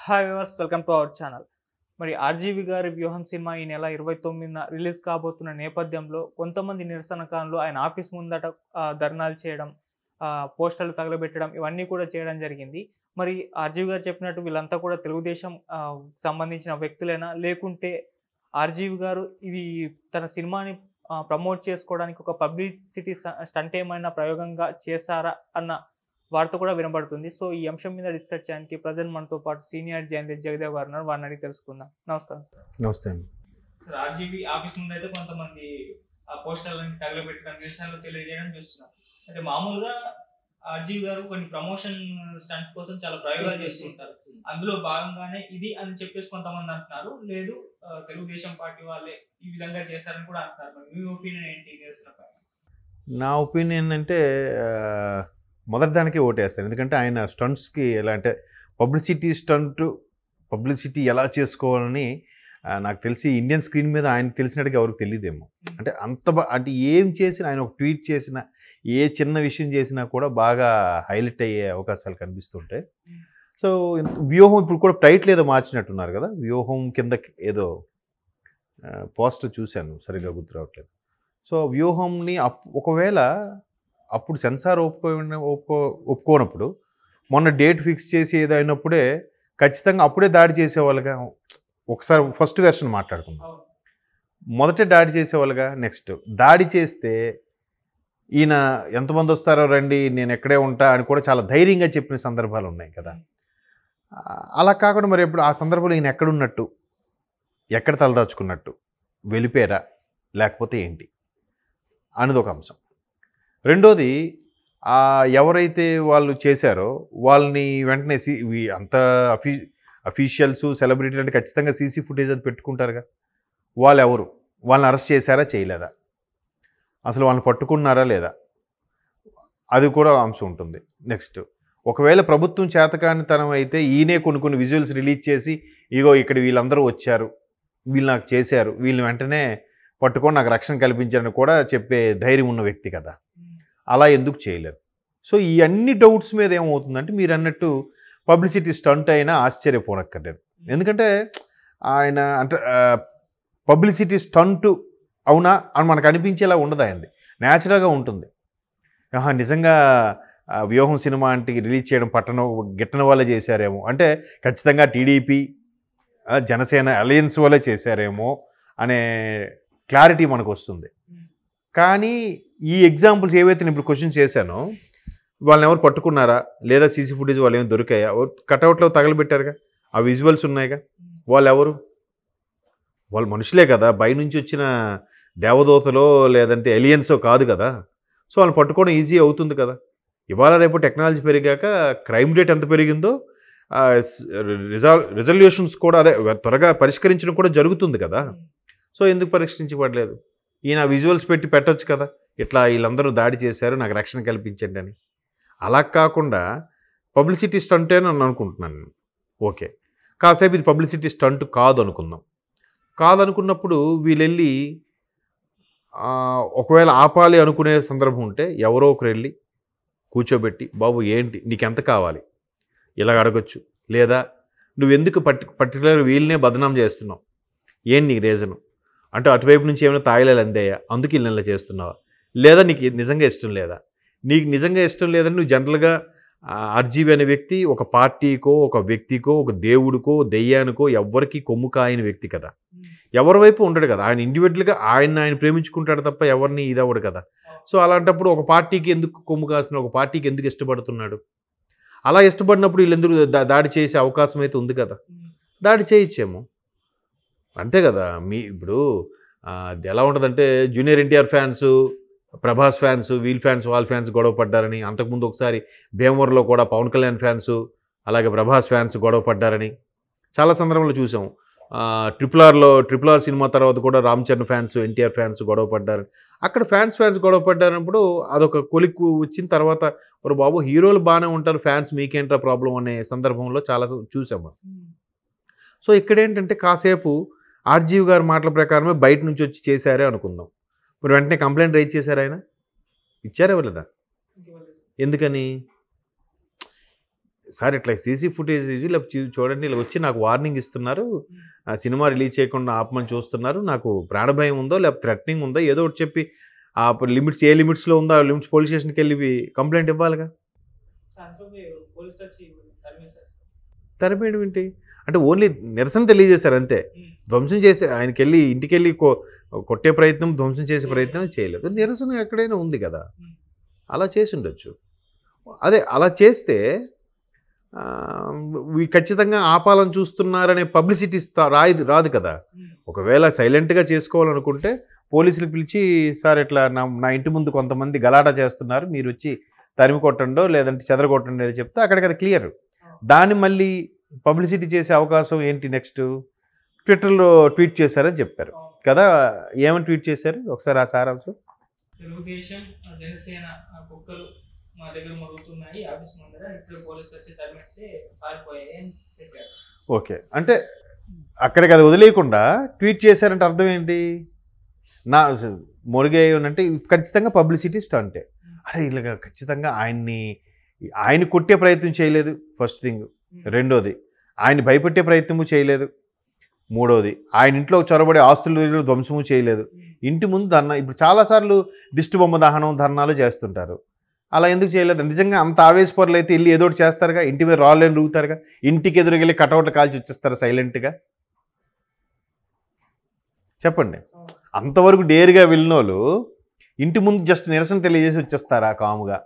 Hi viewers welcome to our channel మరి RGV గారి Vyuham cinema ఈ నెల ఇరవై తొమ్మిదిన రిలీజ్ కాబోతున్న నేపథ్యంలో కొంతమంది నిరసనకారులు ఆయన ఆఫీస్ ముందట ఆ, ధర్నాలు చేయడం ఆ, పోస్టర్లు తగలబెట్టడం ఇవన్నీ కూడా చేయడం జరిగింది మరి ఆర్జీవి గారు చెప్పినట్టు వీళ్ళంతా కూడా తెలుగుదేశం ఆ, సంబంధించిన వ్యక్తులైనా లేకుంటే ఆర్జీవి గారు ఇది తన సినిమాని ప్రమోట్ చేసుకోవడానికి ఒక పబ్లిసిటీ స్టంట్ ఏమైనా ప్రయోగంగా చేశారా అన్న వార్త కూడా వినబడుతుంది సో ఈ అంశం మీద డిస్కస్ చేయడానికి ప్రజెంట్ మనతో పాటు సీనియర్ జర్నలిస్ట్ జగదేవ్ గారు ఉన్నారు వారిని అడిగి తెలుసుకుందాం నమస్కారం నమస్తే అండి సార్ ఆర్జీబీ ఆఫీస్ ముందు అయితే కొంతమంది ఆ పోస్టర్లను తగలబెట్టడం నిరసనలు తెలియజేయడం చూస్తున్నాం అయితే మామూలుగా ఆర్జీవి గారు కొన్ని ప్రమోషన్ స్టంట్స్ కోసం చాలా ప్రయోగాలు చేస్తుంటారు అందులో భాగంగానే ఇది అని చెప్పేసి కొంతమంది అంటున్నారు లేదు ఆ, తెలుగుదేశం పార్టీ వాళ్ళే ఈ విధంగా చేశారని కూడా అంటున్నారు మరి మీ ఒపీనియన్ ఏంటి ఈ నిరసన పైన? నా ఒపీనియన్ అంటే ఆ, మొదటి దానికే ఓటేస్తాను ఎందుకంటే ఆయన స్టంట్స్కి ఎలా అంటే పబ్లిసిటీ స్టంట్ పబ్లిసిటీ ఎలా చేసుకోవాలని ఆ, నాకు తెలిసి ఇండియన్ స్క్రీన్ మీద ఆయన తెలిసినట్టుగా ఎవరికి తెలియదేమో అంటే అంత బా అంటే ఏం చేసినా ఆయన ఒక ట్వీట్ చేసినా ఏ చిన్న విషయం చేసినా కూడా బాగా హైలైట్ అయ్యే అవకాశాలు కనిపిస్తుంటాయి సో ఇంత- వ్యూహం ఇప్పుడు కూడా టైటిల్ ఏదో మార్చినట్టున్నారు కదా వ్యూహం కింద ఏదో పోస్టర్ చూశాను సరిగ్గా గుర్తు రావట్లేదు సో వ్యూహంని అప్ ఒకవేళ అప్పుడు సెన్సార్ ఒప్పుకో ఒప్పుకో ఒప్పుకోనప్పుడు మొన్న డేట్ ఫిక్స్ చేసి ఏదో అయినప్పుడే ఖచ్చితంగా అప్పుడే దాడి చేసేవాళ్ళుగా ఒకసారి ఫస్ట్ వెర్షన్ మాట్లాడుకుందాం అవును. మొదట దాడి చేసేవాళ్ళుగా నెక్స్ట్ దాడి చేస్తే ఈయన ఎంతమంది వస్తారో రండి నేను ఎక్కడే ఉంటా అని కూడా చాలా ధైర్యంగా చెప్పిన సందర్భాలు ఉన్నాయి కదా ఆ, అలా కాకుండా మరి ఎప్పుడు ఆ సందర్భంలో ఈయన ఎక్కడున్నట్టు ఎక్కడ తలదాచుకున్నట్టు వెళ్ళిపోయారా లేకపోతే ఏంటి అనేది ఒక అంశం రెండోది ఆ ఎవరైతే వాళ్ళు చేశారో వాళ్ళని వెంటనే సి ఇవి అంత అఫీ అఫీషియల్స్ సెలబ్రిటీలు అంటే ఖచ్చితంగా సీసీ ఫుటేజ్ అది పెట్టుకుంటారుగా వాళ్ళు ఎవరు వాళ్ళని అరెస్ట్ చేశారా చేయలేదా అసలు వాళ్ళని పట్టుకున్నారా లేదా అది కూడా అంశం ఉంటుంది నెక్స్ట్ ఒకవేళ ప్రభుత్వం చేతకానితనం అయితే ఈయనే కొన్ని కొన్ని విజువల్స్ రిలీజ్ చేసి ఇగో ఇక్కడ వీళ్ళందరూ వచ్చారు వీళ్ళు నాకు చేశారు వీళ్ళని వెంటనే పట్టుకొని నాకు రక్షణ కల్పించారని కూడా చెప్పే ధైర్యం ఉన్న వ్యక్తి కదా అలా ఎందుకు చేయలేదు సో ఈ అన్ని డౌట్స్ మీద ఏమవుతుందంటే మీరు అన్నట్టు పబ్లిసిటీ స్టంట్ అయినా ఆశ్చర్యపోనక్కర్లేదు ఎందుకంటే ఆయన అంటే పబ్లిసిటీ స్టంట్ అవునా అని మనకు అనిపించేలా ఉండదు ఆయనది న్యాచురల్గా ఉంటుంది ఆహా, నిజంగా ఆ, వ్యూహం సినిమా అంటే రిలీజ్ చేయడం పట్టణ గిట్టన వాళ్ళే చేశారేమో అంటే ఖచ్చితంగా టీడీపీ ఆ, జనసేన అలయన్స్ వల్లే చేశారేమో అనే క్లారిటీ మనకు వస్తుంది కానీ ఈ ఎగ్జాంపుల్స్ ఏవైతే నేను ఇప్పుడు క్వశ్చన్ చేశానో వాళ్ళని ఎవరు పట్టుకున్నారా లేదా సీసీ ఫుటేజ్ వాళ్ళు ఏమైనా దొరికాయా కటౌట్లో తగలబెట్టారుగా ఆ విజువల్స్ ఉన్నాయిగా వాళ్ళు ఎవరు వాళ్ళు మనుషులే కదా బయ నుంచి వచ్చిన దేవదూతలో లేదంటే ఎలియన్సో కాదు కదా సో వాళ్ళని పట్టుకోవడం ఈజీ అవుతుంది కదా ఇవాళ రేపు టెక్నాలజీ పెరిగాక క్రైమ్ రేట్ ఎంత పెరిగిందో రిజాల్ రిజల్యూషన్స్ కూడా అదే త్వరగా పరిష్కరించడం కూడా జరుగుతుంది కదా సో ఎందుకు పరిష్కరించబడలేదు ఈయన విజువల్స్ పెట్టి పెట్టొచ్చు కదా ఇట్లా వీళ్ళందరూ దాడి చేశారు నాకు రక్షణ కల్పించండి అని అలా కాకుండా పబ్లిసిటీ స్టంట్ అని నేను అనుకుంటున్నాను నేను. ఓకే కాసేపు ఇది పబ్లిసిటీ స్టంట్ కాదు అనుకుందాం కాదనుకున్నప్పుడు వీళ్ళెళ్ళి ఆ, ఒకవేళ ఆపాలి అనుకునే సందర్భం ఉంటే ఎవరో ఒకరు వెళ్ళి కూర్చోబెట్టి బాబు ఏంటి నీకు ఎంత కావాలి ఇలా అడగొచ్చు లేదా నువ్వు ఎందుకు పర్టి పర్టికులర్ వీళ్ళనే బదనాం చేస్తున్నావు ఏంటి నీకు రీజను అంటే అటువైపు నుంచి ఏమైనా తాయిలాలు అందాయా అందుకు వీళ్ళు ఇలా చేస్తున్నావా లేదా నీకు నిజంగా ఇష్టం లేదా నీకు నిజంగా ఇష్టం లేదని నువ్వు జనరల్గా ఆర్జీవి అనే వ్యక్తి ఒక పార్టీకో ఒక వ్యక్తికో ఒక దేవుడికో దెయ్యానికో ఎవ్వరికి కొమ్ము కాయని వ్యక్తి కదా ఎవరి వైపు ఉండడు కదా ఆయన ఇండివిజువల్గా ఆయన ఆయన ప్రేమించుకుంటాడు తప్ప ఎవరిని ఇదవ్వడు కదా సో అలాంటప్పుడు ఒక పార్టీకి ఎందుకు కొమ్ము కాస్తున్నాడు ఒక పార్టీకి ఎందుకు ఇష్టపడుతున్నాడు అలా ఇష్టపడినప్పుడు వీళ్ళు ఎందుకు దా- దాడి చేసే అవకాశం అయితే ఉంది కదా దాడి చేయొచ్చేమో అంతే కదా మీ ఇప్పుడు ఆ, అది ఎలా ఉంటుందంటే junior NTR fans Prabhas fans వీల్ ఫ్యాన్స్ వాళ్ళ ఫ్యాన్స్ గొడవ పడ్డారని అంతకుముందు ఒకసారి భీమవరంలో కూడా పవన్ కళ్యాణ్ ఫ్యాన్స్ అలాగే ప్రభాస్ ఫ్యాన్స్ గొడవ పడ్డారని చాలా సందర్భంలో చూసాం ఆ, ట్రిపుల్ ఆర్లో ట్రిపుల్ ఆర్ సినిమా తర్వాత కూడా Ram Charan fans NTR fans గొడవ పడ్డారు అక్కడ ఫ్యాన్స్ ఫ్యాన్స్ గొడవ పడ్డారన్నప్పుడు అదొక కొలిక్కు వచ్చిన తర్వాత ఒక బాబు హీరోలు బాగానే ఉంటారు ఫ్యాన్స్ మీకేంట్రా ప్రాబ్లం అనే సందర్భంలో చాలా చూసాం మనం. సో ఇక్కడ ఏంటంటే కాసేపు ఆర్జీవి గారి మాటల ప్రకారమే బయట నుంచి వచ్చి చేశారే అనుకుందాం ఇప్పుడు వెంటనే కంప్లైంట్ రైజ్ చేశారు ఆయన ఇచ్చారా ఇవ్వలేదా ఎందుకని సార్ ఇట్లా సీసీ ఫుటేజ్ లేకపోతే చూ- చూడండి ఇలా వచ్చి నాకు వార్నింగ్ ఇస్తున్నారు ఆ సినిమా రిలీజ్ చేయకుండా ఆపమని చూస్తున్నారు నాకు ప్రాణభయం ఉందో లేకపోతే థ్రెటనింగ్ ఉందో ఏదో ఒకటి చెప్పి ఆ లిమిట్స్ ఏ లిమిట్స్లో ఉందో ఆ లిమిట్స్ పోలీస్ స్టేషన్కి వెళ్ళి కంప్లైంట్ ఇవ్వాలిగా పోలీస్ వచ్చి తరిమేశారు తరమేయడం ఏంటి అంటే ఓన్లీ నిరసన తెలియజేశారు అంతే ధ్వంసం చేసే ఆయనకి వెళ్ళి ఇంటికి వెళ్ళి కొ- కొట్టే ప్రయత్నం ధ్వంసం చేసే ప్రయత్నం చేయలేదు నిరసన ఎక్కడైనా ఉంది కదా అలా చేసి ఉండొచ్చు అదే అలా చేస్తే ఆ, వీ- ఖచ్చితంగా ఆపాలని చూస్తున్నారనే పబ్లిసిటీ ఇస్తా రాదు రాదు కదా ఒకవేళ సైలెంట్గా చేసుకోవాలనుకుంటే పోలీసులు పిలిచి సార్ ఇట్లా నా నా ఇంటి ముందు కొంతమంది గలాటా చేస్తున్నారు మీరు వచ్చి తరిమి కొట్టండో లేదంటే చెదరగొట్టండి అని చెప్తే అక్కడికి అది క్లియర్ దాన్ని మళ్ళీ పబ్లిసిటీ చేసే అవకాశం ఏంటి నెక్స్ట్ ట్విట్టర్లో ట్వీట్ చేశారని చెప్పారు కదా ఏమని ట్వీట్ చేశారు ఒకసారి ఆ సారాంశం తెలుగుదేశం ఆ జనసేన ఆ కుక్కలు మా దగ్గర మరుగుతున్నాయి ఆఫీస్ ముందర ఇప్పుడు పోలీసులు వచ్చి తరిమేస్తే పారిపోయాయి అని పెట్టారు ఓకే అంటే అక్కడికి అది వదిలేయకుండా ట్వీట్ చేశారంటే అర్థం ఏంటి నా మొరిగేయనంటే ఖచ్చితంగా పబ్లిసిటీ స్టంటే అరే ఇలాగ ఖచ్చితంగా ఆయన్ని ఆయన కొట్టే ప్రయత్నం చేయలేదు ఫస్ట్ థింగ్ రెండోది ఆయన భయపెట్టే ప్రయత్నము చేయలేదు మూడోది ఆయన ఇంట్లో చొరబడే ఆస్తులు ధ్వంసము చేయలేదు ఇంటి ముందు ధర్నా ఇప్పుడు చాలాసార్లు దిష్టి బొమ్మ దహనం ధర్నాలు చేస్తుంటారు అలా ఎందుకు చేయలేదు నిజంగా అంత ఆవేశపరులు అయితే వెళ్ళి ఏదో ఒకటి చేస్తారుగా ఇంటి మీద రాళ్ళని రూగుతారుగా ఇంటికి ఎదురుకెళ్ళి కటౌట్లు కాల్చి వచ్చేస్తారు సైలెంట్గా చెప్పండి అంతవరకు డేరుగా వెళ్ళిన వాళ్ళు ఇంటి ముందు జస్ట్ నిరసన తెలియజేసి వచ్చేస్తారా కాముగా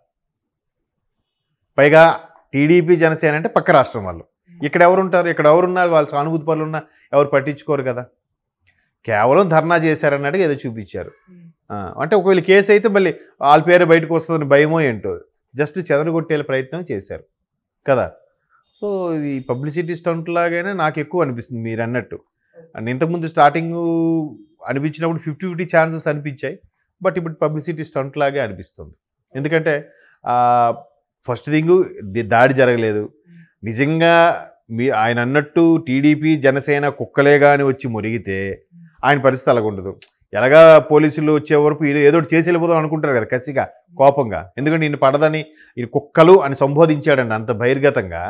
పైగా టీడీపీ జనసేన అంటే పక్క రాష్ట్రం వాళ్ళు ఇక్కడ ఎవరు ఉంటారు ఇక్కడ ఎవరున్నా వాళ్ళు సానుభూతి పనులు ఉన్నా ఎవరు పట్టించుకోరు కదా కేవలం ధర్నా చేశారన్నట్టుగా ఏదో చూపించారు ఆ, అంటే ఒకవేళ కేసు అయితే మళ్ళీ వాళ్ళ పేరు బయటకు వస్తుందని భయమో ఏంటో జస్ట్ చెదరగొట్టే ప్రయత్నం చేశారు కదా సో ఇది పబ్లిసిటీ స్టంట్ లాగానే నాకు ఎక్కువ అనిపిస్తుంది మీరు అన్నట్టు అండ్ ఇంతకుముందు స్టార్టింగ్ అనిపించినప్పుడు ఫిఫ్టీ ఫిఫ్టీ ఛాన్సెస్ అనిపించాయి బట్ ఇప్పుడు పబ్లిసిటీ స్టంట్ లాగే అనిపిస్తుంది ఎందుకంటే ఫస్ట్ థింగ్ దాడి జరగలేదు నిజంగా మీ ఆయన అన్నట్టు టీడీపీ జనసేన కుక్కలే కానీ వచ్చి మురిగితే ఆయన పరిస్థితి అలాగ ఉండదు ఎలాగా పోలీసులు వచ్చే వరకు ఈయన ఏదో ఒకటి చేసి వెళ్ళిపోదాం అనుకుంటారు కదా కసిగా కోపంగా ఎందుకంటే ఈయన పడదని ఈయన కుక్కలు అని సంబోధించాడండి అంత బహిర్గతంగా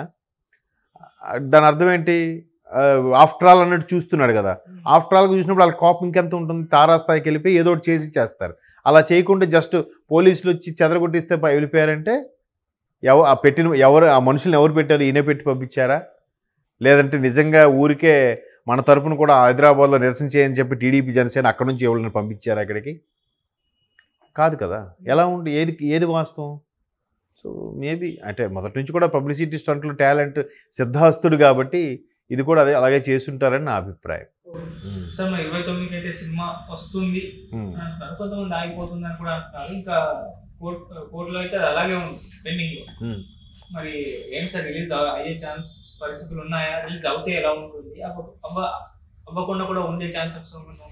ఆ, దాని అర్థం ఏంటి ఆఫ్టర్ ఆల్ అన్నట్టు చూస్తున్నాడు కదా ఆఫ్టర్ ఆల్ చూసినప్పుడు వాళ్ళ కోపం ఇంకెంత ఉంటుంది తారాస్థాయికి వెళ్ళిపోయి ఏదో ఒకటి చేసి చేస్తారు అలా చేయకుండా జస్ట్ పోలీసులు వచ్చి చెదరగొట్టిస్తే పై- వెళ్ళిపోయారంటే ఎవ ఆ పెట్టిన ఎవరు ఆ మనుషుల్ని ఎవరు పెట్టారు ఈయన పెట్టి పంపించారా లేదంటే నిజంగా ఊరికే మన తరపున కూడా హైదరాబాద్లో నిరసన చేయని చెప్పి టీడీపీ జనసేన అక్కడ నుంచి ఎవరిని పంపించారు అక్కడికి కాదు కదా ఎలా ఉండి ఏది ఏది వాస్తవం సో మేబీ అంటే మొదటి నుంచి కూడా పబ్లిసిటీ స్టంట్లు టాలెంట్ సిద్ధాస్తుడు కాబట్టి ఇది కూడా అదే అలాగే చేస్తుంటారని నా అభిప్రాయం ఉమ్. సార్ మరి ఇరవై తొమ్మిదికి అయితే సినిమా వస్తుంది ఉమ్. అని అంటున్నారు కొంతమంది ఆగిపోతుంది అని కూడా అంటున్నారు ఇంకా కోర్ట్ కోర్టులో అయితే అది అలాగే ఉంది పెండింగ్ లో ఉమ్. మరి ఏం సార్ రిలీజ్ అయ్యే ఛాన్స్ పరిస్థితులు ఉన్నాయా రిలీజ్ అవుతే ఎలా ఉంటుంది అవ్వ- అవ్వ అవ్వకుండా కూడా ఉండే ఛాన్సెస్ ఉన్నాయా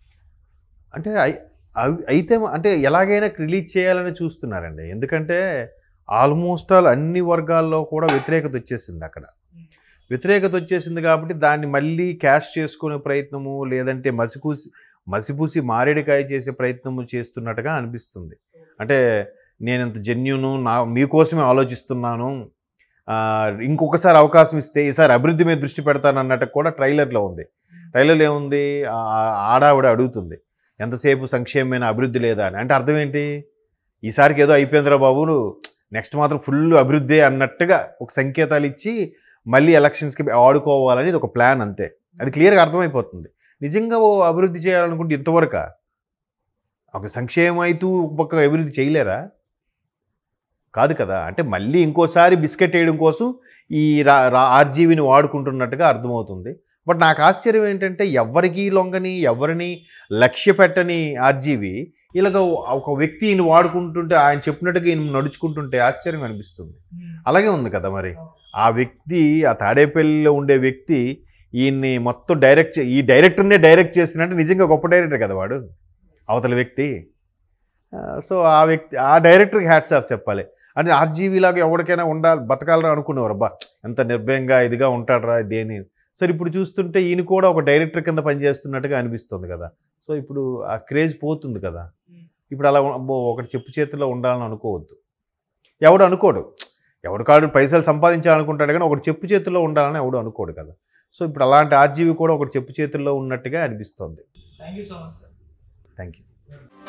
అంటే అయి- అవి- అయితే అంటే ఎలాగైనా రిలీజ్ చేయాలని చూస్తున్నారండి ఎందుకంటే ఆల్మోస్ట్ ఆల్ అన్ని వర్గాల్లో కూడా వ్యతిరేకత వచ్చేసింది అక్కడ వ్యతిరేకత వచ్చేసింది కాబట్టి దాన్ని మళ్ళీ క్యాష్ చేసుకునే ప్రయత్నము లేదంటే మసిపూసి మసిపూసి మారేడికాయ చేసే ప్రయత్నము చేస్తున్నట్టుగా అనిపిస్తుంది అంటే నేను ఇంత జెన్యును నా మీకోసమే ఆలోచిస్తున్నాను ఆ, ఇంకొకసారి అవకాశం ఇస్తే ఈసారి అభివృద్ధి మీద దృష్టి పెడతాను అన్నట్టు కూడా ట్రైలర్లో ఉంది ట్రైలర్లో ఏముంది ఆ, ఆడావిడ అడుగుతుంది ఎంతసేపు సంక్షేమమైన అభివృద్ధి లేదా అని అంటే అర్థం ఏంటి ఈసారికి ఏదో అయిపోయిందిరా బాబు నెక్స్ట్ మాత్రం ఫుల్ అభివృద్ధి అన్నట్టుగా ఒక సంకేతాలు ఇచ్చి మళ్ళీ ఎలక్షన్స్కి ఆడుకోవాలని ఒక ప్లాన్ అంతే అది క్లియర్గా అర్థమైపోతుంది నిజంగా ఓ అభివృద్ధి చేయాలనుకుంటే ఇంతవరకు ఒక సంక్షేమం అయితే ఒక పక్క అభివృద్ధి చేయలేరా కాదు కదా అంటే మళ్ళీ ఇంకోసారి బిస్కెట్ వేయడం కోసం ఈ రా రా- ఆర్జీవిని వాడుకుంటున్నట్టుగా అర్థమవుతుంది బట్ నాకు ఆశ్చర్యం ఏంటంటే ఎవరికి లొంగని ఎవరిని లక్ష్య పెట్టని ఆర్జీవి ఇలాగ ఒక వ్యక్తి ఈయన వాడుకుంటుంటే ఆయన చెప్పినట్టుగా ఈయన నడుచుకుంటుంటే ఆశ్చర్యం అనిపిస్తుంది అలాగే ఉంది కదా మరి ఆ వ్యక్తి ఆ తాడేపల్లిలో ఉండే వ్యక్తి ఈయన్ని మొత్తం డైరెక్ట్ చే- ఈ డైరెక్టర్నే డైరెక్ట్ చేస్తున్నట్టు నిజంగా గొప్ప డైరెక్టర్ కదా వాడు అవతల వ్యక్తి ఆ, సో ఆ వ్యక్తి ఆ డైరెక్టర్కి హ్యాట్స్ ఆఫ్ చెప్పాలి అంటే ఆర్జీవీ లాగా ఎవరికైనా ఉండాలి బతకాలరా అనుకునేవారు అబ్బా ఎంత నిర్భయంగా ఇదిగా ఉంటాడరా దేని సరే ఇప్పుడు చూస్తుంటే ఈయన కూడా ఒక డైరెక్టర్ కింద పనిచేస్తున్నట్టుగా అనిపిస్తుంది కదా సో ఇప్పుడు ఆ క్రేజ్ పోతుంది కదా ఇప్పుడు అలా ఉ- అబ్బో ఒకటి చెప్పు చేతిలో ఉండాలని అనుకోవద్దు ఎవడు అనుకోడు ఎవడు కాడు పైసలు సంపాదించాలనుకుంటాడు కానీ ఒకటి చెప్పు చేతుల్లో ఉండాలని ఎవడు అనుకోడు కదా సో ఇప్పుడు అలాంటి ఆర్జీవి కూడా ఒకటి చెప్పు చేతుల్లో ఉన్నట్టుగా అనిపిస్తోంది thank you so much sir thank you